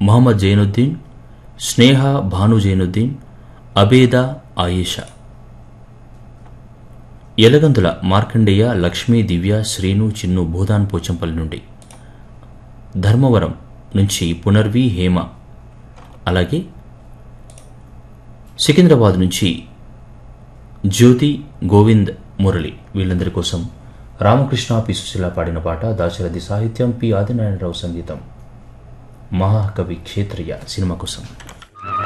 మొహమ్మద్ జైనుద్దీన్ స్నేహ భాను జైనుద్దీన్ అబేదా ఆయేషా ఎలగందుల మార్కండేయ లక్ష్మీ దివ్య శ్రీను చిన్ను భూదాన్ పోచంపల్లి నుండి ధర్మవరం నుంచి పునర్వి హేమ అలాగే సికింద్రాబాద్ నుంచి జ్యోతి గోవింద్ మురళి వీళ్ళందరి కోసం రామకృష్ణ పి సుశీల పాడిన పాట దాశరథి సాహిత్యం పి ఆదినారాయణరావు సంగీతం మహాకవి క్షేత్రయ్య సినిమా కోసం